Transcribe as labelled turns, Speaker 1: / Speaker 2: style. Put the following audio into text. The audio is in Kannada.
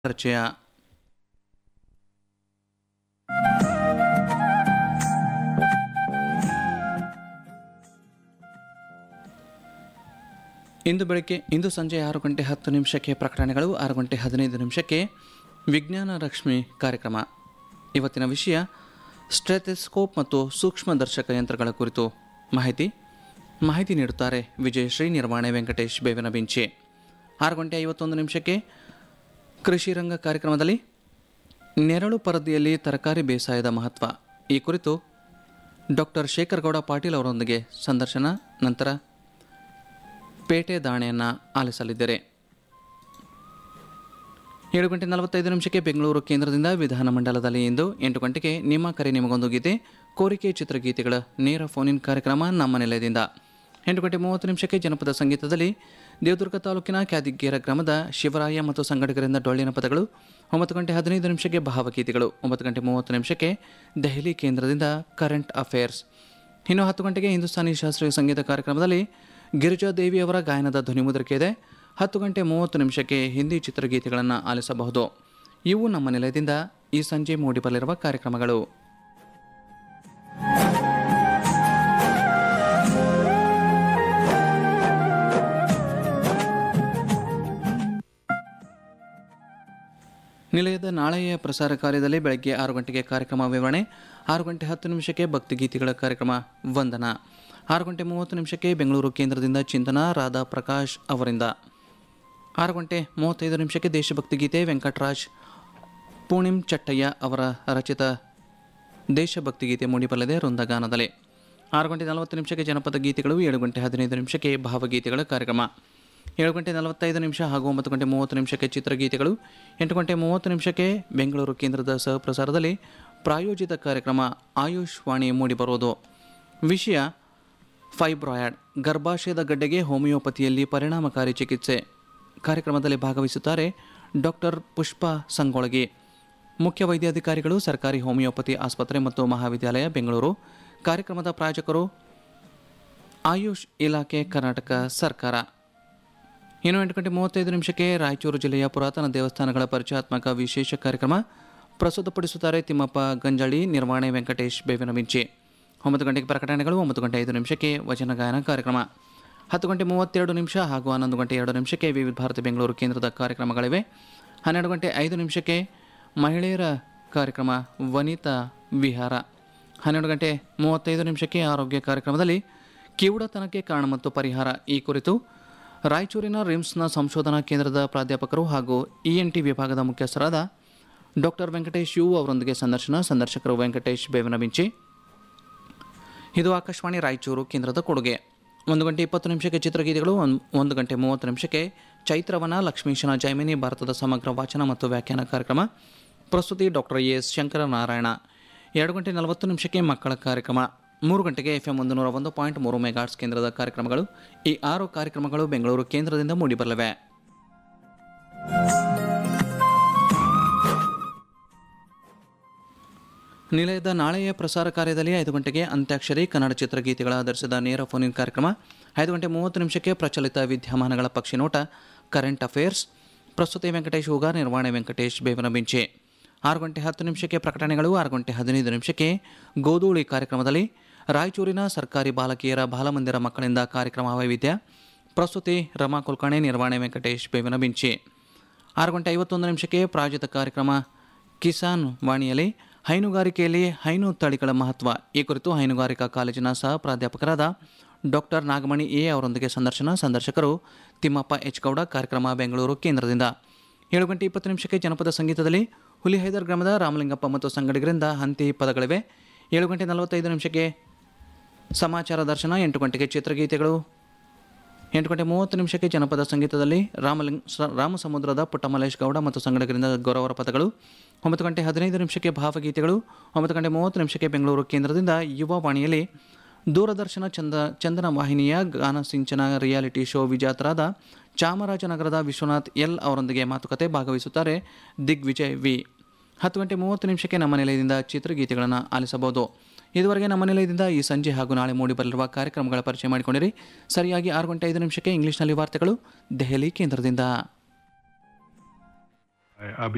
Speaker 1: ಪರಿಚಯ ಇಂದು ಬೆಳಗ್ಗೆ ಇಂದು ಸಂಜೆ ಆರು ಗಂಟೆ ಹತ್ತು ನಿಮಿಷಕ್ಕೆ ಪ್ರಕಟಣೆಗಳು ಆರು ಗಂಟೆ ಹದಿನೈದು ನಿಮಿಷಕ್ಕೆ ವಿಜ್ಞಾನ ಲಕ್ಷ್ಮಿ ಕಾರ್ಯಕ್ರಮ ಇವತ್ತಿನ ವಿಷಯ ಸ್ಟೆಥೆಸ್ಕೋಪ್ ಮತ್ತು ಸೂಕ್ಷ್ಮದರ್ಶಕ ಯಂತ್ರಗಳ ಕುರಿತು ಮಾಹಿತಿ ಮಾಹಿತಿ ನೀಡುತ್ತಾರೆ ವಿಜಯಶ್ರೀ ನಿರ್ವಹಣೆ ವೆಂಕಟೇಶ್ ಬೇವಿನ ಬಿಂಚೆ ಆರು ಗಂಟೆ ಐವತ್ತೊಂದು ನಿಮಿಷಕ್ಕೆ ಕೃಷಿ ರಂಗ ಕಾರ್ಯಕ್ರಮದಲ್ಲಿ ನೆರಳು ಪರದೆಯಲ್ಲಿ ತರಕಾರಿ ಬೇಸಾಯದ ಮಹತ್ವ ಈ ಕುರಿತು ಡಾಕ್ಟರ್ ಶೇಖರಗೌಡ ಪಾಟೀಲ್ ಅವರೊಂದಿಗೆ ಸಂದರ್ಶನ ನಂತರ ಪೇಟೆ ದಾಣೆಯನ್ನು ಆಲಿಸಲಿದ್ದಾರೆ ಏಳು ಗಂಟೆ ನಲವತ್ತೈದು ನಿಮಿಷಕ್ಕೆ ಬೆಂಗಳೂರು ಕೇಂದ್ರದಿಂದ ವಿಧಾನಮಂಡಲದಲ್ಲಿ ಇಂದು ಎಂಟು ಗಂಟೆಗೆ ನಿಮ್ಮ ಕರೆ ನಿಮಗೊಂದು ಗೀತೆ ಕೋರಿಕೆ ಚಿತ್ರಗೀತೆಗಳ ನೇರ ಫೋನ್ ಇನ್ ಕಾರ್ಯಕ್ರಮ ನಮ್ಮ ನಿಲಯದಿಂದ ಎಂಟು ಗಂಟೆ ಮೂವತ್ತು ನಿಮಿಷಕ್ಕೆ ಜನಪದ ಸಂಗೀತದಲ್ಲಿ ದೇವದುರ್ಗ ತಾಲೂಕಿನ ಕ್ಯಾದಿಗೇರ ಗ್ರಾಮದ ಶಿವರಾಯ ಮತ್ತು ಸಂಘಟಕರಿಂದ ಡೊಳ್ಳಿನ ಪದಗಳು ಒಂಬತ್ತು ಗಂಟೆ ಹದಿನೈದು ನಿಮಿಷಕ್ಕೆ ಭಾವಗೀತೆಗಳು ಒಂಬತ್ತು ಗಂಟೆ ಮೂವತ್ತು ನಿಮಿಷಕ್ಕೆ ದೆಹಲಿ ಕೇಂದ್ರದಿಂದ ಕರೆಂಟ್ ಅಫೇರ್ಸ್ ಇನ್ನು ಹತ್ತು ಗಂಟೆಗೆ ಹಿಂದೂಸ್ತಾನಿ ಶಾಸ್ತ್ರೀಯ ಸಂಗೀತ ಕಾರ್ಯಕ್ರಮದಲ್ಲಿ ಗಿರಿಜಾದೇವಿ ಅವರ ಗಾಯನದ ಧ್ವನಿಮುದ್ರಿಕೆ ಇದೆ ಹತ್ತು ಗಂಟೆ ಮೂವತ್ತು ನಿಮಿಷಕ್ಕೆ ಹಿಂದಿ ಚಿತ್ರಗೀತೆಗಳನ್ನು ಆಲಿಸಬಹುದು ಇವು ನಮ್ಮ ನಿಲಯದಿಂದ ಈ ಸಂಜೆ ಮೂಡಿಬರಲಿರುವ ಕಾರ್ಯಕ್ರಮಗಳು ನಿಲಯದ ನಾಳೆಯ ಪ್ರಸಾರ ಕಾರ್ಯದಲ್ಲಿ ಬೆಳಗ್ಗೆ ಆರು ಗಂಟೆಗೆ ಕಾರ್ಯಕ್ರಮ ವಿವರಣೆ ಆರು ಗಂಟೆ ಹತ್ತು ನಿಮಿಷಕ್ಕೆ ಭಕ್ತಿಗೀತೆಗಳ ಕಾರ್ಯಕ್ರಮ ವಂದನ ಆರು ಗಂಟೆ ಮೂವತ್ತು ನಿಮಿಷಕ್ಕೆ ಬೆಂಗಳೂರು ಕೇಂದ್ರದಿಂದ ಚಿಂತನ ರಾಧಾ ಪ್ರಕಾಶ್ ಅವರಿಂದ ಆರು ಗಂಟೆ ಮೂವತ್ತೈದು ನಿಮಿಷಕ್ಕೆ ದೇಶಭಕ್ತಿ ಗೀತೆ ವೆಂಕಟರಾಜ್ ಪೂರ್ಣಿಮ್ ಚಟ್ಟಯ್ಯ ಅವರ ರಚಿತ ದೇಶಭಕ್ತಿ ಗೀತೆ ಮೂಡಿಬರಲಿದೆ ವೃಂದಗಾನದಲ್ಲಿ ಆರು ಗಂಟೆ ನಲವತ್ತು ನಿಮಿಷಕ್ಕೆ ಜನಪದ ಗೀತೆಗಳು ಏಳು ಗಂಟೆ ಹದಿನೈದು ನಿಮಿಷಕ್ಕೆ ಭಾವಗೀತೆಗಳ ಕಾರ್ಯಕ್ರಮ ಏಳು ಗಂಟೆ ನಲವತ್ತೈದು ನಿಮಿಷ ಹಾಗೂ ಒಂಬತ್ತು ಗಂಟೆ ಮೂವತ್ತು ನಿಮಿಷಕ್ಕೆ ಚಿತ್ರಗೀತೆಗಳು ಎಂಟು ಗಂಟೆ ಮೂವತ್ತು ನಿಮಿಷಕ್ಕೆ ಬೆಂಗಳೂರು ಕೇಂದ್ರದ ಸಹಪ್ರಸಾರದಲ್ಲಿ ಪ್ರಾಯೋಜಿತ ಕಾರ್ಯಕ್ರಮ ಆಯುಷ್ ವಾಣಿ ಮೂಡಿಬರುವುದು ವಿಷಯ ಫೈಬ್ರಾಯ್ಡ್ ಗರ್ಭಾಶಯದ ಗಡ್ಡೆಗೆ ಹೋಮಿಯೋಪತಿಯಲ್ಲಿ ಪರಿಣಾಮಕಾರಿ ಚಿಕಿತ್ಸೆ ಕಾರ್ಯಕ್ರಮದಲ್ಲಿ ಭಾಗವಹಿಸುತ್ತಾರೆ ಡಾಕ್ಟರ್ ಪುಷ್ಪ ಸಂಗೊಳಗಿ ಮುಖ್ಯ ವೈದ್ಯಾಧಿಕಾರಿಗಳು ಸರ್ಕಾರಿ ಹೋಮಿಯೋಪತಿ ಆಸ್ಪತ್ರೆ ಮತ್ತು ಮಹಾವಿದ್ಯಾಲಯ ಬೆಂಗಳೂರು ಕಾರ್ಯಕ್ರಮದ ಪ್ರಾಯೋಜಕರು ಆಯುಷ್ ಇಲಾಖೆ ಕರ್ನಾಟಕ ಸರ್ಕಾರ ಇನ್ನು ಎಂಟು ಗಂಟೆ ಮೂವತ್ತೈದು ನಿಮಿಷಕ್ಕೆ ರಾಯಚೂರು ಜಿಲ್ಲೆಯ ಪುರಾತನ ದೇವಸ್ಥಾನಗಳ ಪರಿಚಯಾತ್ಮಕ ವಿಶೇಷ ಕಾರ್ಯಕ್ರಮ ಪ್ರಸ್ತುತಪಡಿಸುತ್ತಾರೆ ತಿಮ್ಮಪ್ಪ ಗಂಜಾಳಿ ನಿರ್ವಹಣೆ ವೆಂಕಟೇಶ್ ಬೇವಿನ ಮಿಂಚಿ ಒಂಬತ್ತು ಗಂಟೆಗೆ ಪ್ರಕಟಣೆಗಳು ಒಂಬತ್ತು ಗಂಟೆ ಐದು ನಿಮಿಷಕ್ಕೆ ವಚನ ಗಾಯನ ಕಾರ್ಯಕ್ರಮ ಹತ್ತು ಗಂಟೆ ಮೂವತ್ತೆರಡು ನಿಮಿಷ ಹಾಗೂ ಹನ್ನೊಂದು ಗಂಟೆ ಎರಡು ನಿಮಿಷಕ್ಕೆ ವಿವಿಧ ಭಾರತಿ ಬೆಂಗಳೂರು ಕೇಂದ್ರದ ಕಾರ್ಯಕ್ರಮಗಳಿವೆ ಹನ್ನೆರಡು ಗಂಟೆ ಐದು ನಿಮಿಷಕ್ಕೆ ಮಹಿಳೆಯರ ಕಾರ್ಯಕ್ರಮ ವನಿತಾ ವಿಹಾರ ಹನ್ನೆರಡು ಗಂಟೆ ಮೂವತ್ತೈದು ನಿಮಿಷಕ್ಕೆ ಆರೋಗ್ಯ ಕಾರ್ಯಕ್ರಮದಲ್ಲಿ ಕಿವುಡತನಕ್ಕೆ ಕಾರಣ ಮತ್ತು ಪರಿಹಾರ ಈ ಕುರಿತು ರಾಯಚೂರಿನ ರಿಮ್ಸ್ನ ಸಂಶೋಧನಾ ಕೇಂದ್ರದ ಪ್ರಾಧ್ಯಾಪಕರು ಹಾಗೂ ಇ ಎನ್ ಟಿ ವಿಭಾಗದ ಮುಖ್ಯಸ್ಥರಾದ ಡಾಕ್ಟರ್ ವೆಂಕಟೇಶ್ ಯು ಅವರೊಂದಿಗೆ ಸಂದರ್ಶನ ಸಂದರ್ಶಕರು ವೆಂಕಟೇಶ್ ಬೇವನಬಿಂಚಿ ಇದು ಆಕಾಶವಾಣಿ ರಾಯಚೂರು ಕೇಂದ್ರದ ಕೊಡುಗೆ ಒಂದು ಗಂಟೆ ಇಪ್ಪತ್ತು ನಿಮಿಷಕ್ಕೆ ಚಿತ್ರಗೀತೆಗಳು ಒಂದು ಒಂದು ಗಂಟೆ ಮೂವತ್ತು ನಿಮಿಷಕ್ಕೆ ಚೈತ್ರವನ ಲಕ್ಷ್ಮೀಶನ ಜೈಮಿನಿ ಭಾರತದ ಸಮಗ್ರ ವಾಚನ ಮತ್ತು ವ್ಯಾಖ್ಯಾನ ಕಾರ್ಯಕ್ರಮ ಪ್ರಸ್ತುತಿ ಡಾಕ್ಟರ್ ಎ ಎಸ್ ಶಂಕರನಾರಾಯಣ ಎರಡು ಗಂಟೆ ನಲವತ್ತು ನಿಮಿಷಕ್ಕೆ ಮಕ್ಕಳ ಕಾರ್ಯಕ್ರಮ ಮೂರು ಗಂಟೆಗೆ ಎಫ್ ಎಂ ಒಂದು ನೂರ ಒಂದು ಪಾಯಿಂಟ್ ಮೂರು ಮೆಗಾಟ್ಸ್ ಕೇಂದ್ರದ ಕಾರ್ಯಕ್ರಮಗಳು ಈ ಆರು ಕಾರ್ಯಕ್ರಮಗಳು ಬೆಂಗಳೂರು ಕೇಂದ್ರದಿಂದ ಮೂಡಿಬರಲಿವೆ ನಿಲಯದ ನಾಳೆಯ ಪ್ರಸಾರ ಕಾರ್ಯದಲ್ಲಿ ಐದು ಗಂಟೆಗೆ ಅಂತ್ಯಾಕ್ಷರಿ ಕನ್ನಡ ಚಿತ್ರಗೀತೆಗಳ ಆಧರಿಸಿದ ನೇರ ಫೋನ್ ಇನ್ ಕಾರ್ಯಕ್ರಮ ಐದು ಗಂಟೆ ಮೂವತ್ತು ನಿಮಿಷಕ್ಕೆ ಪ್ರಚಲಿತ ವಿದ್ಯಮಾನಗಳ ಪಕ್ಷಿನೋಟ ಕರೆಂಟ್ ಅಫೇರ್ಸ್ ಪ್ರಸ್ತುತಿ ವೆಂಕಟೇಶ್ ಹೂಗಾರ್ ನಿರ್ವಹಣೆ ವೆಂಕಟೇಶ್ ಬೇವನ ಬಿಂಚೆ ಆರು ಗಂಟೆ ಹತ್ತು ನಿಮಿಷಕ್ಕೆ ಪ್ರಕಟಣೆಗಳು ಆರು ಗಂಟೆ ಹದಿನೈದು ನಿಮಿಷಕ್ಕೆ ಗೋಧೂಳಿ ಕಾರ್ಯಕ್ರಮದಲ್ಲಿ ರಾಯಚೂರಿನ ಸರ್ಕಾರಿ ಬಾಲಕಿಯರ ಬಾಲಮಂದಿರ ಮಕ್ಕಳಿಂದ ಕಾರ್ಯಕ್ರಮ ವೈವಿಧ್ಯ ಪ್ರಸ್ತುತಿ ರಮಾ ಕುಲಕರ್ಣಿ ನಿರ್ವಹಣೆ ವೆಂಕಟೇಶ್ ಬೇವನ ಬಿಂಚೆ ಆರು ಗಂಟೆ ಐವತ್ತೊಂದು ನಿಮಿಷಕ್ಕೆ ಪ್ರಾಯೋಜಿತ ಕಾರ್ಯಕ್ರಮ ಕಿಸಾನ್ ವಾಣಿಯಲ್ಲಿ ಹೈನುಗಾರಿಕೆಯಲ್ಲಿ ಹೈನು ತಳಿಗಳ ಮಹತ್ವ ಈ ಕುರಿತು ಹೈನುಗಾರಿಕಾ ಕಾಲೇಜಿನ ಸಹ ಪ್ರಾಧ್ಯಾಪಕರಾದ ಡಾಕ್ಟರ್ ನಾಗಮಣಿ ಎ ಅವರೊಂದಿಗೆ ಸಂದರ್ಶನ ಸಂದರ್ಶಕರು ತಿಮ್ಮಪ್ಪ ಎಚ್ ಗೌಡ ಕಾರ್ಯಕ್ರಮ ಬೆಂಗಳೂರು ಕೇಂದ್ರದಿಂದ ಏಳು ಗಂಟೆ ಇಪ್ಪತ್ತು ನಿಮಿಷಕ್ಕೆ ಜನಪದ ಸಂಗೀತದಲ್ಲಿ ಹುಲಿಹೈದರ್ ಗ್ರಾಮದ ರಾಮಲಿಂಗಪ್ಪ ಮತ್ತು ಸಂಗಡಿಗರಿಂದ ಹಂತಿ ಪದಗಳಿವೆ ಏಳು ಗಂಟೆ ನಲವತ್ತೈದು ನಿಮಿಷಕ್ಕೆ ಸಮಾಚಾರ ದರ್ಶನ ಎಂಟು ಗಂಟೆಗೆ ಚಿತ್ರಗೀತೆಗಳು ಎಂಟು ಗಂಟೆ ಮೂವತ್ತು ನಿಮಿಷಕ್ಕೆ ಜನಪದ ಸಂಗೀತದಲ್ಲಿ ರಾಮಲಿಂಗ್ ಸ- ರಾಮಸಮುದ್ರದ ಪುಟ್ಟಮಲೇಶ್ ಗೌಡ ಮತ್ತು ಸಂಗಡಗರಿಂದ ಗೌರವರ ಪದಗಳು ಒಂಬತ್ತು ಗಂಟೆ ಹದಿನೈದು ನಿಮಿಷಕ್ಕೆ ಭಾವಗೀತೆಗಳು ಒಂಬತ್ತು ಗಂಟೆ ಮೂವತ್ತು ನಿಮಿಷಕ್ಕೆ ಬೆಂಗಳೂರು ಕೇಂದ್ರದಿಂದ ಯುವ ವಾಣಿಯಲ್ಲಿ ದೂರದರ್ಶನ ಚಂದ ಚಂದನ ವಾಹಿನಿಯ ಗಾನ ಸಿಂಚನ ರಿಯಾಲಿಟಿ ಶೋ ವಿಜೇತರಾದ ಚಾಮರಾಜನಗರದ ವಿಶ್ವನಾಥ್ ಎಲ್ ಅವರೊಂದಿಗೆ ಮಾತುಕತೆ ಭಾಗವಹಿಸುತ್ತಾರೆ ದಿಗ್ವಿಜಯ್ ವಿ ಹತ್ತು ಗಂಟೆ ಮೂವತ್ತು ನಿಮಿಷಕ್ಕೆ ನಮ್ಮ ನಿಲಯದಿಂದ ಚಿತ್ರಗೀತೆಗಳನ್ನು ಆಲಿಸಬಹುದು ಇದುವರೆಗೆ ನಮ್ಮ ನಿಲಯದಿಂದ ಈ ಸಂಜೆ ಹಾಗೂ ನಾಳೆ ಮೂಡಿಬರಲಿರುವ ಕಾರ್ಯಕ್ರಮಗಳ ಪರಿಚಯ ಮಾಡಿಕೊಂಡಿರಿ ಸರಿಯಾಗಿ ಆರು ಗಂಟೆ ಐದು ನಿಮಿಷಕ್ಕೆ ಇಂಗ್ಲಿಷ್ನಲ್ಲಿ ವಾರ್ತೆಗಳು ದೆಹಲಿ ಕೇಂದ್ರದಿಂದ
Speaker 2: अभी